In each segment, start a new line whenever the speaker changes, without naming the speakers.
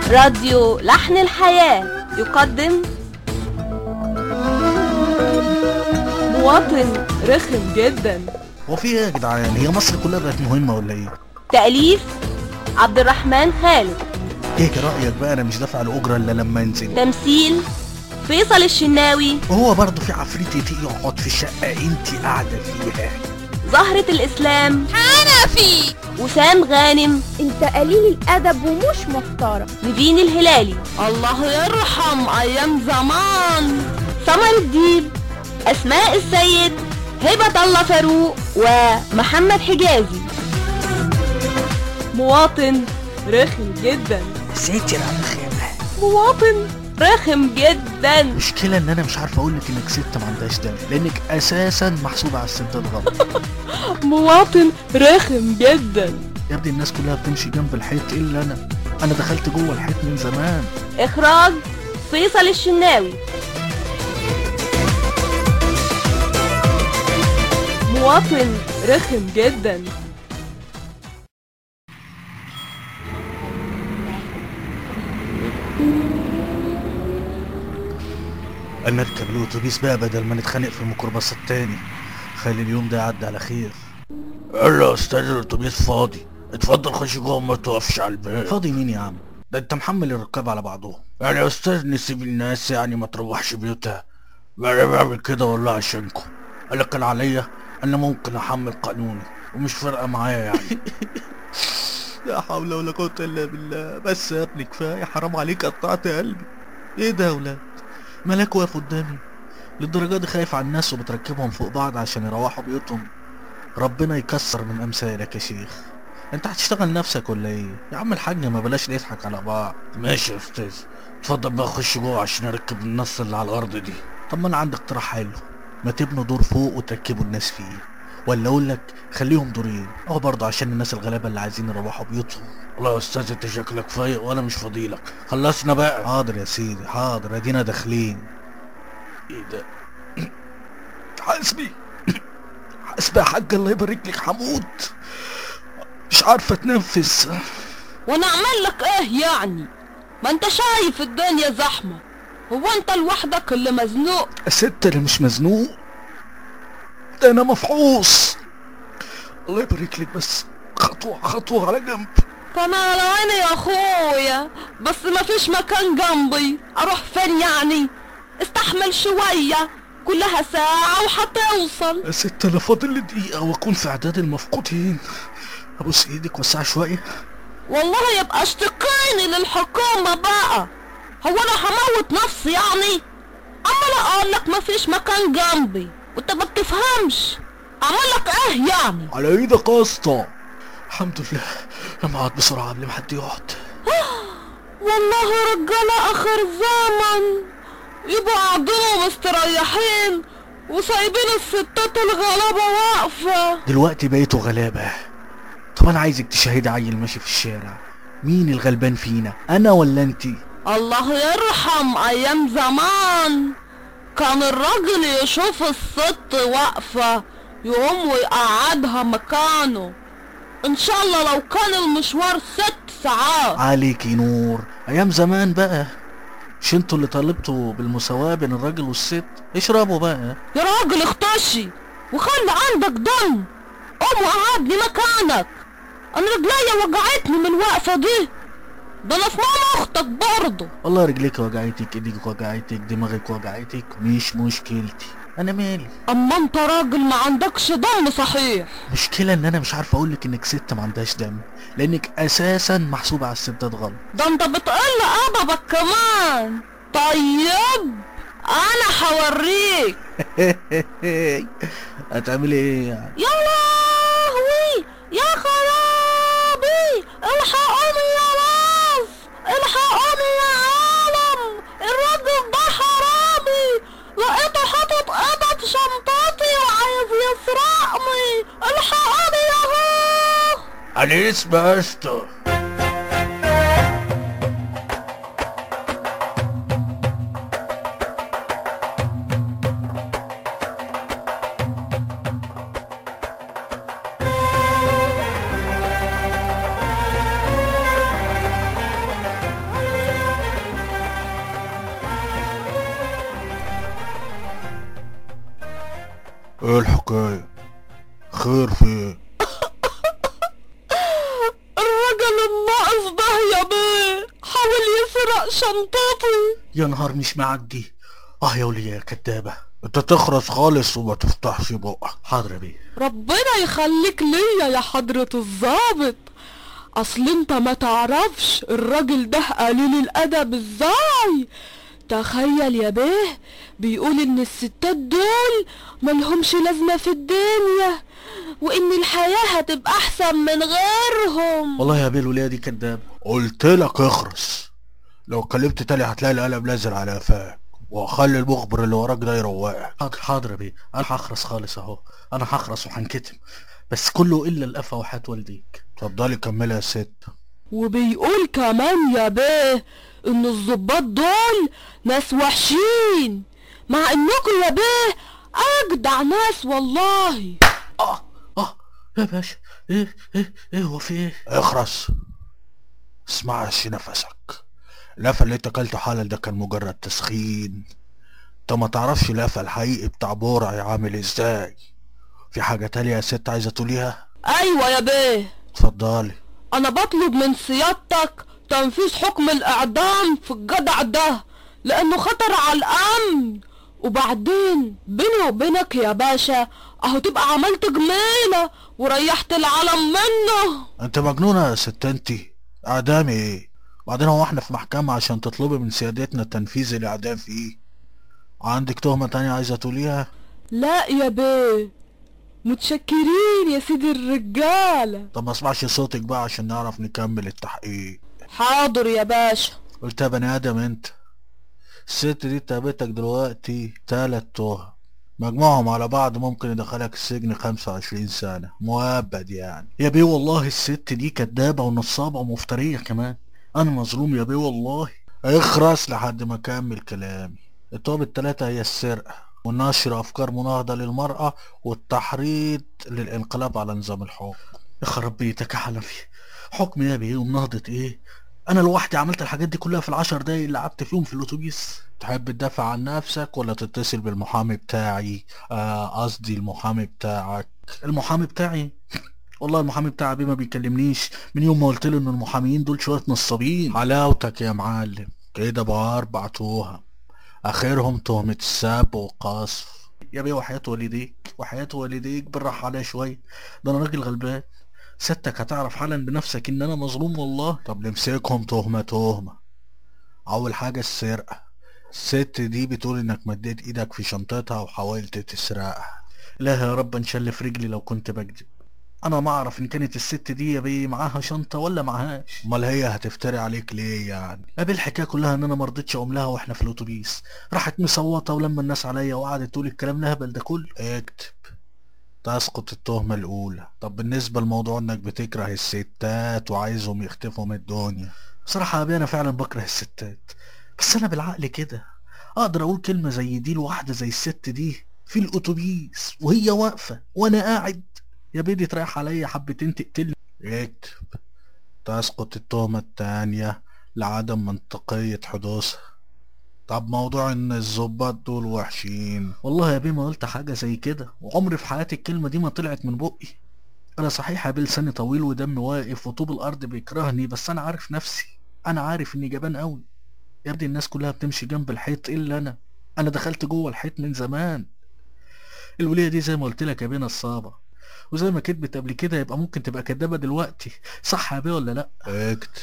راديو لحن الحياة يقدم مواطن رخم جدا
هو في ايه يا جدعان هي مصر كلها بقت مهمه ولا ايه
تأليف عبد الرحمن خالد
ايه رايك بقى انا مش دافع الاجره الا لما انزل
تمثيل فيصل الشناوي
وهو برضه في عفريت يتي يقعد في الشقه انت قاعده فيها
زهرة الإسلام
حنفي
وسام غانم
انت قليل الادب ومش محترم
نيفين الهلالي الله يرحم أيام زمان سمر الديب أسماء السيد هبة الله فاروق ومحمد حجازي مواطن رخم جدا
ساتر على الخيمه
مواطن رخم جدا
المشكله ان انا مش عارف اقول لك انك ست ما عندهاش دم لانك اساسا محسوبه على الستات غلط
مواطن رخم جدا
يا ابني الناس كلها بتمشي جنب الحيط الا انا انا دخلت جوه الحيط من زمان
إخراج فيصل الشناوي مواطن رخم جدا
انا اركب الاتوبيس بقى بدل ما نتخانق في الميكروباص التاني خلي اليوم ده يعدي على خير يلا يا استاذ الاتوبيس فاضي اتفضل خش جوه ما تقفش على الباب فاضي مين يا عم ده انت محمل الركاب على بعضهم يعني يا استاذ نسيب الناس يعني ما تروحش بيوتها ما انا بعمل كده والله عشانكم انا كان عليا انا ممكن احمل قانوني ومش فارقه معايا يعني لا حول ولا قوه الا بالله بس يا ابني كفايه حرام عليك قطعت قلبي ايه ده يا ولاد ملاك واقف قدامي للدرجة دي خايف على الناس وبتركبهم فوق بعض عشان يروحوا بيوتهم ربنا يكسر من امثالك يا شيخ انت هتشتغل نفسك ولا ايه يا عم الحاج ما بلاش نضحك على بعض ماشي يا استاذ اتفضل بقى خش جوه عشان اركب النص اللي على الارض دي طب ما انا عندي اقتراح حلو ما تبنوا دور فوق وتركبوا الناس فيه ولا اقول لك خليهم دورين اهو برضه عشان الناس الغلابه اللي عايزين يروحوا بيوتهم والله يا استاذ انت شكلك فايق وانا مش فاضيلك خلصنا بقى حاضر يا سيدي حاضر ادينا داخلين ايه ده حاسبي حاسبي يا حاج الله يبارك لك هموت مش عارفه اتنفس
وانا اعمل لك ايه يعني ما انت شايف الدنيا زحمة هو انت لوحدك اللي مزنوق
الست اللي مش مزنوق ده انا مفحوص الله يبارك لك بس خطوه خطوه على جنب
كان على عيني يا اخويا بس ما فيش مكان جنبي اروح فين يعني استحمل شوية كلها ساعة وحتوصل
يا ست انا فاضل لي دقيقه واكون في اعداد المفقودين ابوس ايدك وسع شويه
والله يبقى اشتكيني للحكومة بقى هو انا هموت نفسي يعني اما اقول لك ما فيش مكان جنبي وانت ما بتفهمش اعمل لك ايه يعني
على ايدك يا اسطى الحمد لله لما اقعد بسرعه قبل ما حد يقعد
والله رجالة اخر زمن يبقوا قاعدين مستريحين وسايبين الستات الغلابة واقفة
دلوقتي بقيتوا غلابه طب انا عايزك تشاهدي عيل ماشي في الشارع مين الغلبان فينا انا ولا انتي
الله يرحم ايام زمان كان الراجل يشوف الست واقفة يقوم ويقعدها مكانه ان شاء الله لو كان المشوار ست ساعات
عليكي نور ايام زمان بقى مش انتوا اللي طالبتوا بالمساواة بين الراجل والست اشربوا بقى
يا راجل اختشي وخلي عندك دم قوم وقعدني مكانك انا رجليا وجعتني من الوقفة دي ده انا في ماما اختك برضه
والله رجليك وجعتك ايديك وجعتك دماغك وجعتك مش مشكلتي انا مالي
اما انت راجل ما عندكش دم صحيح
مشكلة ان انا مش عارف اقولك انك ست ما عندهاش دم لانك اساسا محسوبة على الستات غلط
ده انت بتقل ادبك كمان طيب انا هوريك
هتعملي ايه يعني
يا لهوي يا خرابي الحقوني يا ناس الحقوني يا عالم الراجل ده حرامي لقيته حاطط ايده في شنطتي وعايز يسرقني الحقوني يا هو
على اسم يا اسطى ايه الحكاية خير في ايه
الرجل الناقص ده يا بيه حاول يسرق شنطتي
يا نهار مش معدي اه يا ولية يا كدابة انت تخرس خالص وما تفتحش بقك حاضر يا بيه
ربنا يخليك ليا يا حضرة الظابط اصل انت ما تعرفش الراجل ده قليل الادب ازاي تخيل يا بيه بيقول ان الستات دول ملهمش لازمة في الدنيا وان الحياة هتبقى احسن من غيرهم
والله يا بيه الولية دي كدابة قلت لك اخرس لو اتكلمت تاني هتلاقي القلم نازل على قفاك وهخلي المخبر اللي وراك ده يروقك حاضر حاضر يا بيه انا هخرس خالص اهو انا هخرس وهنكتم بس كله الا القفا وحياة والديك اتفضلي كملي يا ست
وبيقول كمان يا بيه ان الظباط دول ناس وحشين مع انكم يا بيه اجدع ناس والله
اه اه يا باشا ايه ايه ايه هو في ايه اخرس اسمعش نفسك اللفة اللي انت اكلته حالا ده كان مجرد تسخين انت ما تعرفش اللفة الحقيقي بتاع بورعي عامل ازاي في حاجة تانية يا ست عايزة تقوليها
ايوه يا بيه
اتفضلي
انا بطلب من سيادتك تنفيذ حكم الاعدام في الجدع ده لانه خطر على الامن وبعدين بيني وبينك يا باشا اهو تبقى عملت جميلة وريحت العالم منه
انت مجنونة يا ست انتي اعدامي ايه بعدين هو احنا في محكمة عشان تطلبي من سيادتنا تنفيذ الاعدام فيه عندك تهمة تانية عايزة تقوليها
لا يا بيه متشكرين يا سيدي الرجالة
طب ما اسمعش صوتك بقى عشان نعرف نكمل التحقيق
حاضر يا باشا
قلت يا بني ادم انت الست دي تابتك دلوقتي تلات تهم مجموعهم على بعض ممكن يدخلك السجن خمسة وعشرين سنة مؤبد يعني يا بيه والله الست دي كدابة ونصابة ومفترية كمان انا مظلوم يا بيه والله اخرس لحد ما اكمل كلامي التهم التلاتة هي السرقة ونشر افكار مناهضة للمرأة والتحريض للانقلاب على نظام الحكم يخرب بيتك يا حنفي حكم يا بيه ومناهضة ايه انا لوحدي عملت الحاجات دي كلها في العشر دقايق اللي قعدت فيهم في الاتوبيس تحب تدافع عن نفسك ولا تتصل بالمحامي بتاعي آه، قصدي المحامي بتاعك المحامي بتاعي والله المحامي بتاعي بيه ما بيكلمنيش من يوم ما قلت له ان المحاميين دول شويه نصابين حلاوتك يا معلم كده بقى اربع تهم اخرهم تهمة السب والقذف يا بيه وحياة والديك وحياة والديك بالراحة عليا شوية ده انا راجل غلبان ستك هتعرف حالا بنفسك ان انا مظلوم والله طب نمسكهم تهمة تهمة اول حاجة السرقة الست دي بتقول انك مديت ايدك في شنطتها وحاولت تسرقها لا يا رب انشل رجلي لو كنت بكذب انا ما اعرف ان كانت الست دي يا بيه معاها شنطه ولا معاهاش امال هي هتفتري عليك ليه يعني ابي الحكايه كلها ان انا ما رضيتش اقوم لها واحنا في الاتوبيس راحت مصوته ولما الناس عليا وقعدت تقول الكلام الهبل ده كله اكتب تسقط التهمة الأولى طب بالنسبة لموضوع إنك بتكره الستات وعايزهم يختفوا من الدنيا بصراحة يا أبي أنا فعلا بكره الستات بس أنا بالعقل كده أقدر أقول كلمة زي دي لواحدة زي الست دي في الأتوبيس وهي واقفة وأنا قاعد يا بيدي تريح عليا حبتين تقتلني اكتب تسقط التهمة التانية لعدم منطقية حدوثها طب موضوع ان الظباط دول وحشين والله يا بيه ما قلت حاجة زي كده وعمري في حياتي الكلمة دي ما طلعت من بقي انا صحيح يا بيه لساني طويل ودمي واقف وطوب الارض بيكرهني بس انا عارف نفسي انا عارف اني جبان قوي يا ابني الناس كلها بتمشي جنب الحيط الا انا انا دخلت جوه الحيط من زمان الولية دي زي ما قلت لك يا بيه نصابة وزي ما كدبت قبل كده يبقى ممكن تبقى كدابة دلوقتي صح يا بيه ولا لا اكتب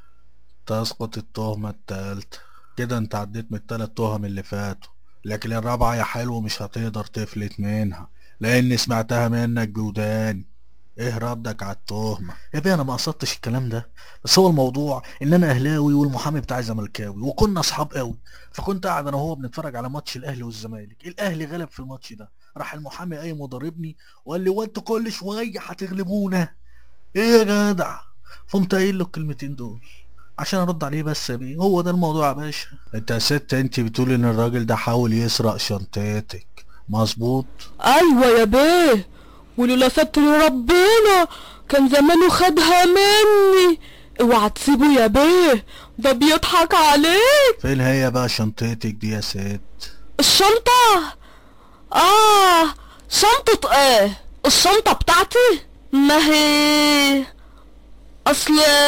تسقط التهمة التالتة كده انت عديت من التلات تهم اللي فاتوا لكن الرابعة يا حلو مش هتقدر تفلت منها لاني سمعتها منك بوداني ايه ردك على التهمة يا بيه انا ما قصدتش الكلام ده بس هو الموضوع ان انا اهلاوي والمحامي بتاعي زملكاوي وكنا اصحاب قوي فكنت قاعد انا وهو بنتفرج على ماتش الاهلي والزمالك الاهلي غلب في الماتش ده راح المحامي قايم وضاربني وقال لي وانتوا كل شويه هتغلبونا ايه يا جدع فقمت قايل له الكلمتين دول عشان ارد عليه بس يا بيه هو ده الموضوع يا باشا انت يا ست انت بتقول ان الراجل ده حاول يسرق شنطتك مظبوط
ايوه يا بيه ولولا ستر ربنا كان زمانه خدها مني اوعى تسيبه يا بيه ده بيضحك عليك
فين هي بقى شنطتك دي يا ست
الشنطة اه شنطة ايه الشنطة بتاعتي ما هي اصل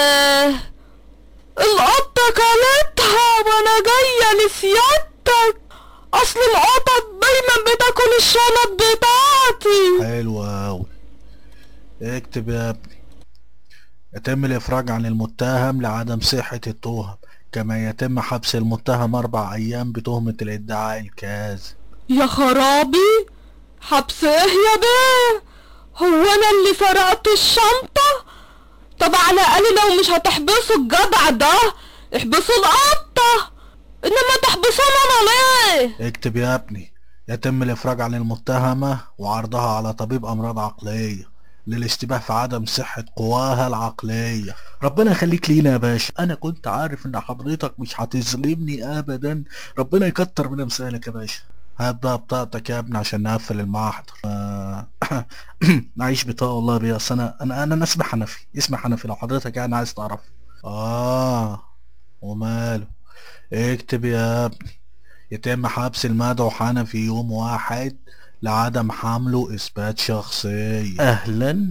القطة كلتها وانا جاية لسيادتك اصل القطط دايما بتاكل الشنط بتاعتي
حلو اوي اكتب يا ابني يتم الافراج عن المتهم لعدم صحة التهم كما يتم حبس المتهم اربع ايام بتهمة الادعاء الكاذب
يا خرابي حبس ايه يا بيه هو انا اللي سرقت الشنطة طب على الاقل لو مش هتحبسوا الجدع ده احبسوا القطة انما تحبسونا انا ليه
اكتب يا ابني يتم الافراج عن المتهمة وعرضها على طبيب امراض عقلية للاشتباه في عدم صحة قواها العقلية ربنا يخليك لينا يا باشا انا كنت عارف ان حضرتك مش هتظلمني ابدا ربنا يكتر من امثالك يا باشا هات بقى بطاقتك يا ابني عشان نقفل المحضر آه، معيش بطاقة والله يا بيه اصل انا انا انا اسمي حنفي اسمي حنفي لو حضرتك يعني عايز تعرف اه وماله اكتب يا ابني يتم حبس المدعو حنفي يوم واحد لعدم حمله اثبات شخصية اهلا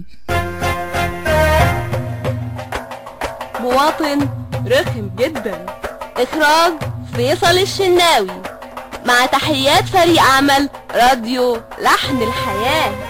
مواطن رخم جدا
إخراج فيصل الشناوي مع تحيات فريق عمل راديو لحن الحياة